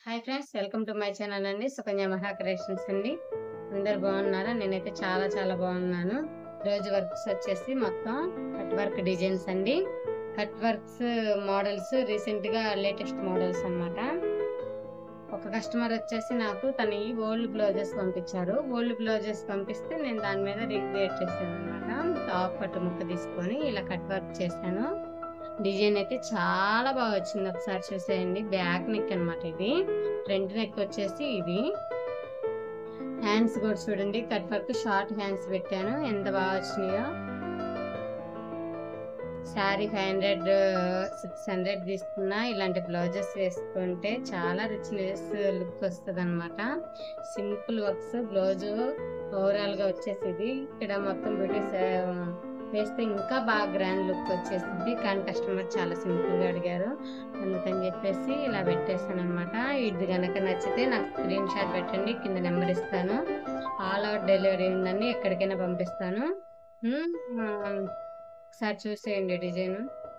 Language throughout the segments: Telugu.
hi friends welcome to my channel అండి సుకన్య మహా క్రియేషన్స్ అండి అందరు బాగున్నారా నేనైతే చాలా చాలా బాగున్నాను రోజు వర్క్స్ వచ్చేసి మొత్తం కట్ వర్క్ డిజైన్స్ అండి కట్ వర్క్స్ మోడల్స్ రీసెంట్ గా లేటెస్ట్ మోడల్స్ అన్నమాట ఒక కస్టమర్ వచ్చేసి నాకు తన ఈ ఓల్డ్ బ్లౌజెస్ పంపించారు ఓల్డ్ బ్లౌజెస్ పంపిస్తే నేను దాని మీద రీక్రియేట్ చేశాను అనమాట టాప్ పట్టు ముక్క తీసుకొని ఇలా కట్ వర్క్ చేశాను డిజైన్ అయితే చాలా బాగా వచ్చింది ఒకసారి చూసేయండి బ్యాక్ నెక్ అన్నమాట ఇది ఫ్రంట్ నెక్ వచ్చేసి ఇది హ్యాండ్స్ కూడా చూడండి కట్ వర్క్ షార్ట్ హ్యాండ్స్ పెట్టాను ఎంత బాగా వచ్చినాయో sari five hundred six hundred తీసుకున్నా ఇలాంటి బ్లౌజెస్ వేసుకుంటే చాలా రిచ్నెస్ లుక్ వస్తుంది అనమాట సింపుల్ వర్క్స్ బ్లౌజ్ ఓవరాల్ గా వచ్చేసింది ఇక్కడ మొత్తం బ్యూటీస్ వేస్తే ఇంకా బాగా గ్రాండ్ లుక్ వచ్చేసింది కానీ కస్టమర్ చాలా సింపుల్ గా అడిగారు అందుకని చెప్పేసి ఇలా పెట్టేస్తాను అనమాట ఇది కనుక నచ్చితే నాకు స్క్రీన్ షాట్ పెట్టండి కింద నెంబర్ ఇస్తాను ఆల్ అవుట్ డెలివరీ ఉందండి ఎక్కడికైనా పంపిస్తాను ఉమ్, ఆ, ఒకసారి చూసేయండి డిజైన్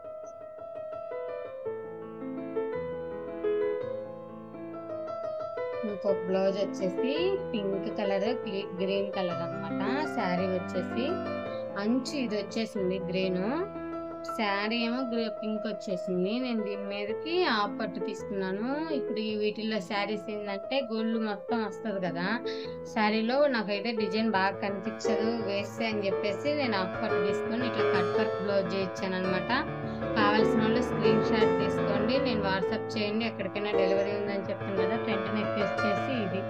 ఇంకొక బ్లౌజ్ వచ్చేసి పింక్ కలర్ గ్రీన్ కలర్ అన్నమాట శారీ వచ్చేసి అంచు ఇది వచ్చేసింది గ్రీన్ శారీ ఏమో పింక్ వచ్చేసింది నేను దీని మీదకి ఆఫ్ పట్టు తీసుకున్నాను ఇప్పుడు ఈ వీటిల్లో శారీస్ ఏంటంటే గోల్డ్ మొత్తం వస్తుంది కదా శారీలో నాకైతే డిజైన్ బాగా కనిపించదు వేస్తే అని చెప్పేసి నేను ఆఫ్ పట్టు తీసుకొని ఇట్లా కట్ వర్క్ బ్లౌజ్ చేయించాను అనమాట కావాల్సిన వాళ్ళు స్క్రీన్ షాట్ తీసుకోండి నేను వాట్సాప్ చేయండి ఎక్కడికైనా డెలివరీ ఉందని చెప్తాను కదా ఫ్రంట్ నెక్ వచ్చేసి ఇది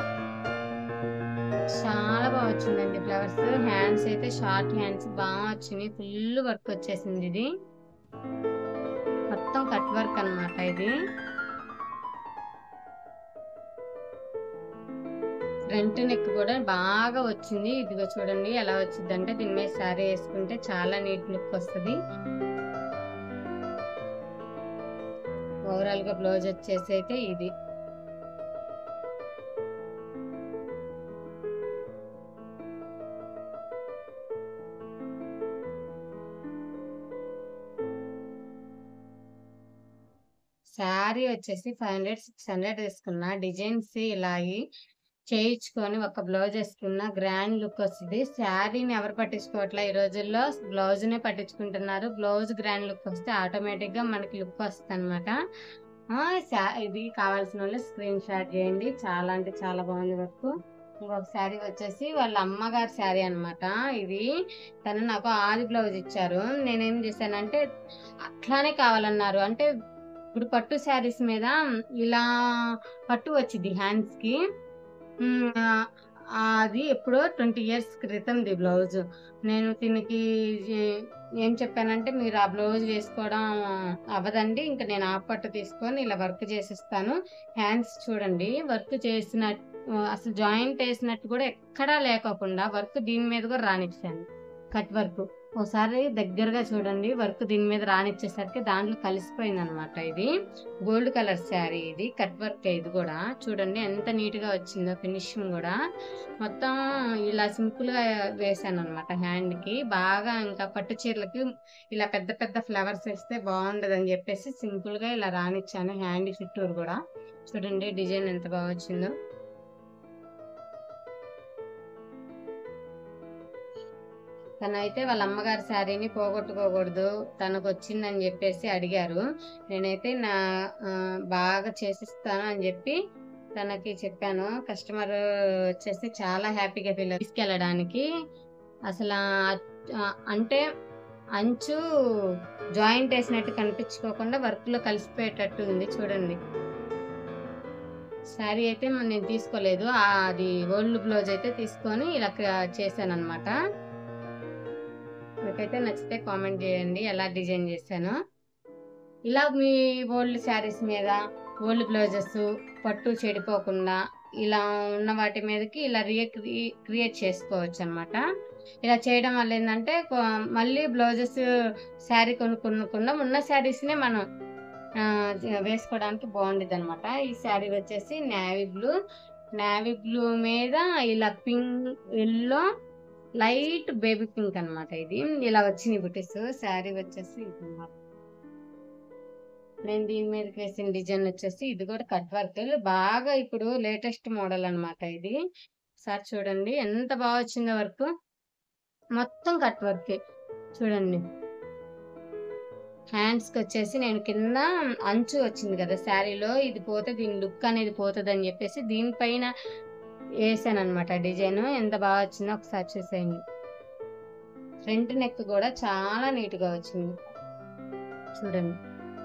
చాలా బాగా వచ్చిందండి ఫ్లవర్స్ హ్యాండ్స్ అయితే షార్ట్ హ్యాండ్స్ బాగా వచ్చినాయి ఫుల్ వర్క్ వచ్చేసింది ఇది మొత్తం కట్ వర్క్ అన్నమాట ఇది ఫ్రంట్ నెక్ కూడా బాగా వచ్చింది ఇదిగో చూడండి ఎలా వచ్చింది అంటే దీని మీద శారీ వేసుకుంటే చాలా నీట్ లుక్ వస్తుంది ఓవరాల్ గా బ్లౌజ్ వచ్చేసి అయితే ఇది శారీ వచ్చేసి ఫైవ్ హండ్రెడ్ సిక్స్ హండ్రెడ్ తీసుకున్నా డిజైన్స్ ఇలాగి చేయించుకొని ఒక బ్లౌజ్ వేసుకున్న గ్రాండ్ లుక్ వస్తుంది శారీని ఎవరు పట్టించుకోవట్లే ఈ రోజుల్లో బ్లౌజ్ నే పట్టించుకుంటున్నారు బ్లౌజ్ గ్రాండ్ లుక్ వస్తే ఆటోమేటిక్ గా మనకి లుక్ వస్తుంది అనమాట ఇది కావాల్సిన వాళ్ళు స్క్రీన్ షాట్ చేయండి చాలా అంటే చాలా బాగుంది వర్క్ ఇంకొక శారీ వచ్చేసి వాళ్ళ అమ్మగారి శారీ అన్నమాట ఇది తను నాకు ఆది బ్లౌజ్ ఇచ్చారు నేనేం చేశానంటే అట్లానే కావాలన్నారు అంటే ఇప్పుడు పట్టు శారీస్ మీద ఇలా పట్టు వచ్చింది హ్యాండ్స్ కి ఉమ్, ఆ, అది ఎప్పుడో ట్వంటీ ఇయర్స్ క్రితంది బ్లౌజ్ నేను దీనికి ఏ- ఏం చెప్పానంటే మీరు ఆ బ్లౌజ్ వేసుకోవడం అవ్వదండి ఇంకా నేను ఆ పట్టు తీసుకొని ఇలా వర్క్ చేసిస్తాను హ్యాండ్స్ చూడండి వర్క్ చేసిన అసలు జాయింట్ వేసినట్టు కూడా ఎక్కడా లేకోకుండా వర్క్ దీని మీద కూడా రానిచ్చాను కట్ వర్క్ ఒకసారి దగ్గరగా చూడండి వర్క్ దీని మీద రానిచ్చేసరికి దాంట్లో కలిసిపోయింది అనమాట ఇది గోల్డ్ కలర్ శారీ ఇది కట్ వర్క్ ఇది కూడా చూడండి ఎంత నీట్ గా వచ్చిందో ఫినిషింగ్ కూడా మొత్తం ఇలా సింపుల్ గా వేసాను అనమాట హ్యాండ్ కి బాగా ఇంకా పట్టు చీరలకి ఇలా పెద్ద పెద్ద ఫ్లవర్స్ వేస్తే బాగుండదు అని చెప్పేసి సింపుల్ గా ఇలా రానిచ్చాను హ్యాండ్ చుట్టూరు కూడా చూడండి డిజైన్ ఎంత బాగా వచ్చిందో తనైతే వాళ్ళ అమ్మగారి శారీని పోగొట్టుకోకూడదు తనకు వచ్చిందని చెప్పేసి అడిగారు నేనైతే నా ఆ, బాగా చేసిస్తాను అని చెప్పి తనకి చెప్పాను కస్టమర్ వచ్చేసి చాలా హ్యాపీగా ఫీల్ తీసుకెళ్ళడానికి అసలు ఆ, అంటే అంచు జాయింట్ వేసినట్టు కనిపించుకోకుండా వర్క్ లో కలిసిపోయేటట్టు ఉంది చూడండి శారీ అయితే నేను తీసుకోలేదు ఆ, అది ఓల్డ్ బ్లౌజ్ అయితే తీసుకొని ఇలా చేశాను అనమాట మీకైతే నచ్చితే కామెంట్ చేయండి ఎలా డిజైన్ చేశానో ఇలా మీ ఓల్డ్ శారీస్ మీద ఓల్డ్ బ్లౌజెస్ పట్టు చెడిపోకుండా ఇలా ఉన్న వాటి మీదకి ఇలా రియే క్రియేట్ చేసుకోవచ్చు అనమాట ఇలా చేయడం వల్ల ఏంటంటే కొ- మళ్ళీ బ్లౌజెస్ శారీ కొనుక్కునకుండా ఉన్న శారీస్నే మనం ఆ, వేసుకోవడానికి బాగుండేది అనమాట ఈ శారీ వచ్చేసి నేవీ బ్లూ నేవీ బ్లూ మీద ఇలా pink yellow light baby pink అన్నమాట ఇది ఇలా వచ్చింది బుటీస్ శారీ వచ్చేసి ఇది అన్నమాట నేను దీని మీదకి వేసిన డిజైన్ వచ్చేసి ఇది కూడా కట్ వర్క్ బాగా ఇప్పుడు లేటెస్ట్ మోడల్ అన్నమాట ఇది సార్ చూడండి ఎంత బాగా వచ్చిందో వర్క్ మొత్తం కట్ వర్క్ చూడండి హ్యాండ్స్ కి వచ్చేసి నేను కింద అంచు వచ్చింది కదా శారీలో ఇది పోతే దీని లుక్ అనేది పోతుంది అని చెప్పేసి దీనిపైన వేసాను అనమాట డిజైన్ ఎంత బాగా వచ్చిందో ఒకసారి చూసేయండి ఫ్రంట్ నెక్ కూడా చాలా నీట్ గా వచ్చింది చూడండి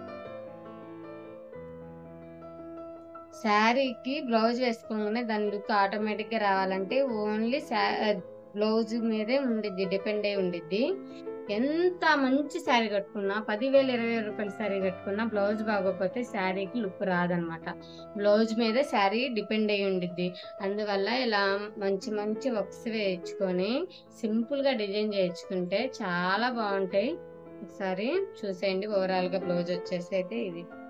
శారీకి బ్లౌజ్ వేసుకోగానే దాని లుక్ ఆటోమేటిక్ గా రావాలంటే ఓన్లీ బ్లౌజ్ మీదే ఉండిద్ది డిపెండ్ అయి ఉండిద్ది ఎంత మంచి శారీ కట్టుకున్నా పదివేలు ఇరవై వేల రూపాయల శారీ కట్టుకున్నా బ్లౌజ్ బాగోకపోతే శారీకి లుక్ రాదనమాట బ్లౌజ్ మీద శారీ డిపెండ్ అయి ఉండిద్ది అందువల్ల ఇలా మంచి మంచి వర్క్స్ వేయించుకొని సింపుల్ గా డిజైన్ చేయించుకుంటే చాలా బాగుంటాయి ఒకసారి చూసేయండి ఓవరాల్ గా బ్లౌజ్ వచ్చేసి అయితే ఇది